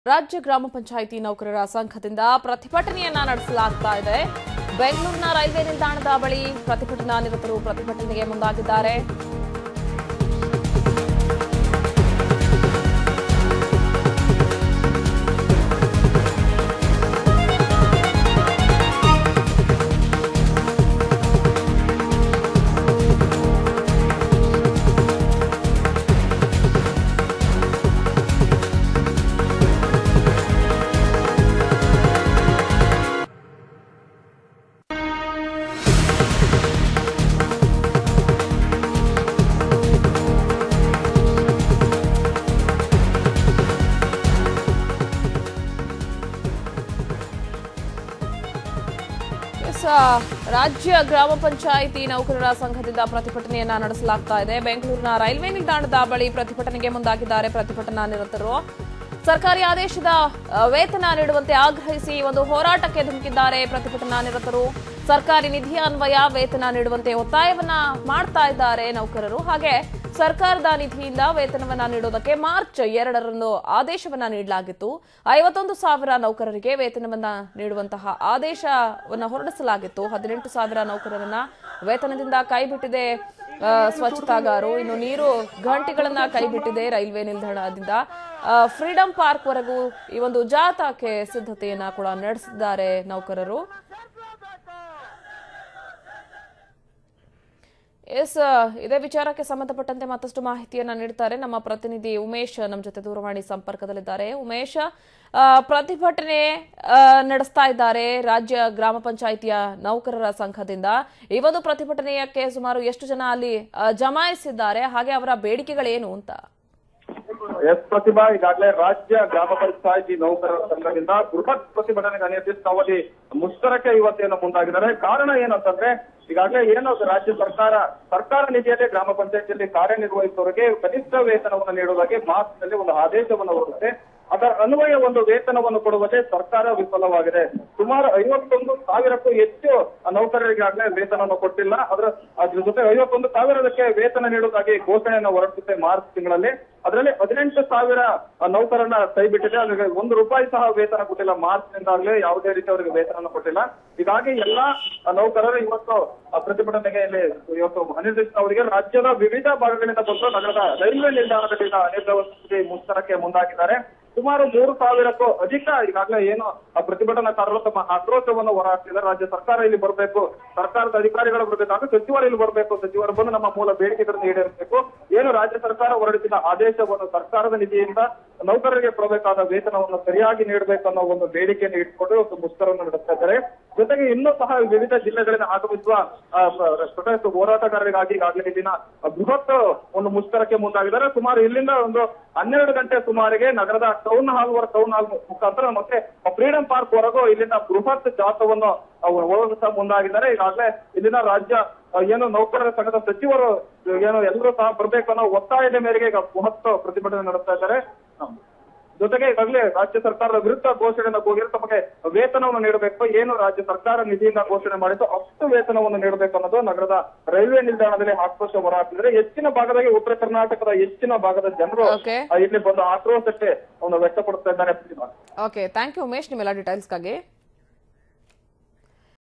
ರಾಜ್ಯ ಗ್ರಾಮ ಪಂಚಾಯಿತಿ ನೌಕರರ ಸಂಘದಿಂದ ಪ್ರತಿಭಟನೆಯನ್ನ ನಡೆಸಲಾಗ್ತಾ ಇದೆ ಬೆಂಗಳೂರಿನ ರೈಲ್ವೆ ನಿಲ್ದಾಣದ ಬಳಿ ಪ್ರತಿಭಟನಾ ನಿರತರು ಪ್ರತಿಭಟನೆಗೆ ಮುಂದಾಗಿದ್ದಾರೆ ಎಸ್, ಆ, ರಾಜ್ಯ ಗ್ರಾಮ ಪಂಚಾಯಿತಿ ನೌಕರರ ಸಂಘದಿಂದ ಪ್ರತಿಭಟನೆಯನ್ನ ನಡೆಸಲಾಗ್ತಾ ಇದೆ ಬೆಂಗಳೂರಿನ ರೈಲ್ವೆ ನಿಲ್ದಾಣದ ಬಳಿ ಪ್ರತಿಭಟನೆಗೆ ಮುಂದಾಗಿದ್ದಾರೆ ಪ್ರತಿಭಟನಾ ನಿರತರು ಸರ್ಕಾರಿ ಆದೇಶದ ಆ, ವೇತನ ನೀಡುವಂತೆ ಆಗ್ರಹಿಸಿ ಒಂದು ಹೋರಾಟಕ್ಕೆ ಧುಮುಕಿದ್ದಾರೆ ಪ್ರತಿಭಟನಾ ನಿರತರು ಸರ್ಕಾರಿ ನಿಧಿ ಅನ್ವಯ ವೇತನ ನೀಡುವಂತೆ ಒತ್ತಾಯವನ್ನ ಮಾಡ್ತಾ ಇದ್ದಾರೆ ನೌಕರರು ಹಾಗೆ ಸರ್ಕಾರದ ನಿಧಿಯಿಂದ ವೇತನವನ್ನ ನೀಡುವುದಕ್ಕೆ ಮಾರ್ಚ್ ಎರಡರಂದು ಆದೇಶವನ್ನ ನೀಡಲಾಗಿತ್ತು ಐವತ್ತೊಂದು ಸಾವಿರ ನೌಕರರಿಗೆ ವೇತನವನ್ನ ನೀಡುವಂತಹ ಆದೇಶವನ್ನ ಹೊರಡಿಸಲಾಗಿತ್ತು ಹದಿನೆಂಟು ಸಾವಿರ ನೌಕರರನ್ನ ವೇತನದಿಂದ ಕೈಬಿಟ್ಟಿದೆ ಆ, ಸ್ವಚ್ಛತಾಗಾರು ಇನ್ನು ನೀರು ಗಂಟೆಗಳನ್ನ ಕೈಬಿಟ್ಟಿದೆ ರೈಲ್ವೆ ನಿಲ್ದಾಣದಿಂದ ಆ, ಫ್ರೀಡಂ ಪಾರ್ಕ್ ವರೆಗೂ ಈ ಒಂದು ಜಾಥಾಕ್ಕೆ ಸಿದ್ಧತೆಯನ್ನ ಕೂಡ ನಡೆಸಿದ್ದಾರೆ ನೌಕರರು ಎಸ್ ಇದೇ ವಿಚಾರಕ್ಕೆ ಸಂಬಂಧಪಟ್ಟಂತೆ ಮತ್ತಷ್ಟು ಮಾಹಿತಿಯನ್ನ ನೀಡ್ತಾರೆ ನಮ್ಮ ಪ್ರತಿನಿಧಿ ಉಮೇಶ್ ನಮ್ಮ ಜೊತೆ ದೂರವಾಣಿ ಸಂಪರ್ಕದಲ್ಲಿದ್ದಾರೆ ಉಮೇಶ್ ಆ, ಪ್ರತಿಭಟನೆ ಆ, ನಡೆಸ್ತಾ ಇದ್ದಾರೆ ರಾಜ್ಯ ಗ್ರಾಮ ಪಂಚಾಯಿತಿಯ ನೌಕರರ ಸಂಘದಿಂದ ಈ ಒಂದು ಪ್ರತಿಭಟನೆಯಕ್ಕೆ ಸುಮಾರು ಎಷ್ಟು ಜನ ಅಲ್ಲಿ ಆ, ಜಮಾಯಿಸಿದ್ದಾರೆ ಹಾಗೆ ಅವರ ಬೇಡಿಕೆಗಳೇನು ಅಂತ ಎಸ್ ಪ್ರತಿಭಾ ಈಗಾಗಲೇ ರಾಜ್ಯ ಗ್ರಾಮ ಪಂಚಾಯತಿ ನೌಕರರ ಸಂಘದಿಂದ ಬೃಹತ್ ಪ್ರತಿಭಟನೆಗೆ ಅನಿರ್ದಿಷ್ಟಾವಧಿ ಮುಷ್ಕರಕ್ಕೆ ಇವತ್ತೇನು ಮುಂದಾಗಿದ್ದಾರೆ ಕಾರಣ ಏನಂತಂದ್ರೆ ಈಗಾಗಲೇ ಏನು ರಾಜ್ಯ ಸರ್ಕಾರ ಸರ್ಕಾರ ನಿಧಿಯಲ್ಲಿ ಗ್ರಾಮ ಪಂಚಾಯತಿಯಲ್ಲಿ ಕಾರ್ಯನಿರ್ವಹಿಸುವವರಿಗೆ ಕನಿಷ್ಠ ವೇತನವನ್ನು ನೀಡುವುದಾಗಿ ಮಾರ್ಚ್ನಲ್ಲಿ ಒಂದು ಆದೇಶವನ್ನು ಹೊರಡಿದೆ ಅದರ ಅನ್ವಯ ಒಂದು ವೇತನವನ್ನು ಕೊಡುವಲ್ಲಿ ಸರ್ಕಾರ ವಿಫಲವಾಗಿದೆ ಸುಮಾರು ಐವತ್ತೊಂದು ಸಾವಿರಕ್ಕೂ ಹೆಚ್ಚು ನೌಕರರಿಗಾಗಲೇ ವೇತನವನ್ನು ಕೊಟ್ಟಿಲ್ಲ ಅದರ ಅದ್ರ ಜೊತೆ ಐವತ್ತೊಂದು ಸಾವಿರದಕ್ಕೆ ವೇತನ ನೀಡುವುದಾಗಿ ಘೋಷಣೆಯನ್ನು ಹೊರಡಿಸುತ್ತೆ ಮಾರ್ಚ್ ತಿಂಗಳಲ್ಲಿ ಅದರಲ್ಲಿ ಹದಿನೆಂಟು ಸಾವಿರ ನೌಕರನ್ನ ಕೈ ಬಿಟ್ಟಿದೆ ಅವರಿಗೆ ಒಂದು ರೂಪಾಯಿ ಸಹ ವೇತನ ಕೊಟ್ಟಿಲ್ಲ ಮಾರ್ಚ್ ನಿಂದಾಗಲೇ ಯಾವುದೇ ರೀತಿ ಅವರಿಗೆ ವೇತನ ಕೊಟ್ಟಿಲ್ಲ ಹೀಗಾಗಿ ಎಲ್ಲಾ ನೌಕರರು ಇವತ್ತು ಆ ಪ್ರತಿಭಟನೆಗೆ ಇಲ್ಲಿ ಇವತ್ತು ಅನಿರ್ದಿಷ್ಟವರಿಗೆ ರಾಜ್ಯದ ವಿವಿಧ ಭಾಗಗಳಿಂದ ಬಂದು ನಗರದ ರೈಲ್ವೆ ನಿಲ್ದಾಣದಲ್ಲಿ ಅನಿರ್ದಿಷ್ಟ ಮುಷ್ಕರಕ್ಕೆ ಮುಂದಾಗಿದ್ದಾರೆ ಸುಮಾರು ಮೂರು ಸಾವಿರಕ್ಕೂ ಅಧಿಕ ಈಗಾಗಲೇ ಏನು ಆ ಪ್ರತಿಭಟನಾಕಾರರು ತಮ್ಮ ಆಕ್ರೋಶವನ್ನು ಹೊರಹಾಕ್ತಿದ್ದಾರೆ ರಾಜ್ಯ ಸರ್ಕಾರ ಇಲ್ಲಿ ಬರಬೇಕು ಸರ್ಕಾರದ ಅಧಿಕಾರಿಗಳು ಬರಬೇಕು ಹಾಗೂ ಸಚಿವರು ಇಲ್ಲಿ ಬರಬೇಕು ಸಚಿವರು ಬಂದು ನಮ್ಮ ಮೂಲ ಬೇಡಿಕೆಗಳನ್ನು ಈಡೇರಿಸಬೇಕು ಏನು ರಾಜ್ಯ ಸರ್ಕಾರ ಹೊರಡಿಸಿದ ಆದೇಶವನ್ನು ಸರ್ಕಾರದ ನಿಧಿಯಿಂದ ನೌಕರರಿಗೆ ಕೊಡಬೇಕಾದ ವೇತನವನ್ನು ಸರಿಯಾಗಿ ನೀಡಬೇಕು ಅನ್ನೋ ಒಂದು ಬೇಡಿಕೆಯನ್ನು ಇಟ್ಕೊಂಡು ಇವತ್ತು ಮುಷ್ಕರವನ್ನು ನಡೆಸ್ತಾ ಇದ್ದಾರೆ ಜೊತೆಗೆ ಇನ್ನೂ ಸಹ ವಿವಿಧ ಜಿಲ್ಲೆಗಳಿಂದ ಆಗಮಿಸುವ ಆ, ಪ- ಪ್ರೊಟೆಸ್ಟ್ ಹೋರಾಟಗಾರರಿಗಾಗಿ ಈಗಾಗಲೇ ಈ ದಿನ ಬೃಹತ್ ಒಂದು ಮುಷ್ಕರಕ್ಕೆ ಮುಂದಾಗಿದ್ದಾರೆ ಸುಮಾರು ಇಲ್ಲಿಂದ ಒಂದು ಹನ್ನೆರಡು ಗಂಟೆ ಸುಮಾರಿಗೆ ನಗರದ ಟೌನ್ ಹಾಲ್ ವರ್ ಟೌನ್ ಹಾಲ್ ಮುಖಾಂತರ ಮತ್ತೆ ಫ್ರೀಡಂ ಪಾರ್ಕ್ ವರೆಗೂ ಇಲ್ಲಿಂದ ಬೃಹತ್ ಜಾಥವನ್ನು ಅವರು ಹೋರಾಟ ಮುಂದಾಗಿದ್ದಾರೆ ಈಗಾಗಲೇ ಇಲ್ಲಿನ ರಾಜ್ಯ ಆ, ಏನು ನೌಕರರ ಸಂಘದ ಸಚಿವರು ಏನು ಎಲ್ಲರೂ ಸಹ ಬರ್ಬೇಕು ಅನ್ನೋ ಒತ್ತಾಯದ ಮೇರೆಗೆ ಈಗ ಬೃಹತ್ ಪ್ರತಿಭಟನೆ ನಡೆಸ್ತಾ ಇದ್ದಾರೆ ಹ್ಮ್. ಜೊತೆಗೆ ಈಗಾಗಲೇ ರಾಜ್ಯ ಸರ್ಕಾರದ ವಿರುದ್ಧ ಘೋಷಣೆಯನ್ನು ಕೂಗಿರು ತಮಗೆ ವೇತನವನ್ನು ನೀಡಬೇಕು ಏನು ರಾಜ್ಯ ಸರ್ಕಾರ ನಿಧಿಯಿಂದ ಘೋಷಣೆ ಮಾಡಿದ್ದು ಅಷ್ಟು ವೇತನವನ್ನು ನೀಡಬೇಕು ಅನ್ನೋದು ನಗರದ ರೈಲ್ವೆ ನಿಲ್ದಾಣದಲ್ಲಿ ಆಕ್ರೋಶ ಹೊರಹಾಕಿದ್ರೆ ಹೆಚ್ಚಿನ ಭಾಗದಾಗಿ ಉತ್ತರ ಕರ್ನಾಟಕದ ಹೆಚ್ಚಿನ ಭಾಗದ ಜನರು Okay. ಆ, ಇಲ್ಲಿ ಬಂದು ಆಕ್ರೋಶಕ್ಕೆ ಒಂದು ವ್ಯಕ್ತಪಡಿಸ್ತಾ ಇದ್ದಾರೆ Prathibha okay thank you Umesh ನಿಮ್ಮೆಲ್ಲ ಡೀಟೇಲ್ಸ್ಗಾಗಿ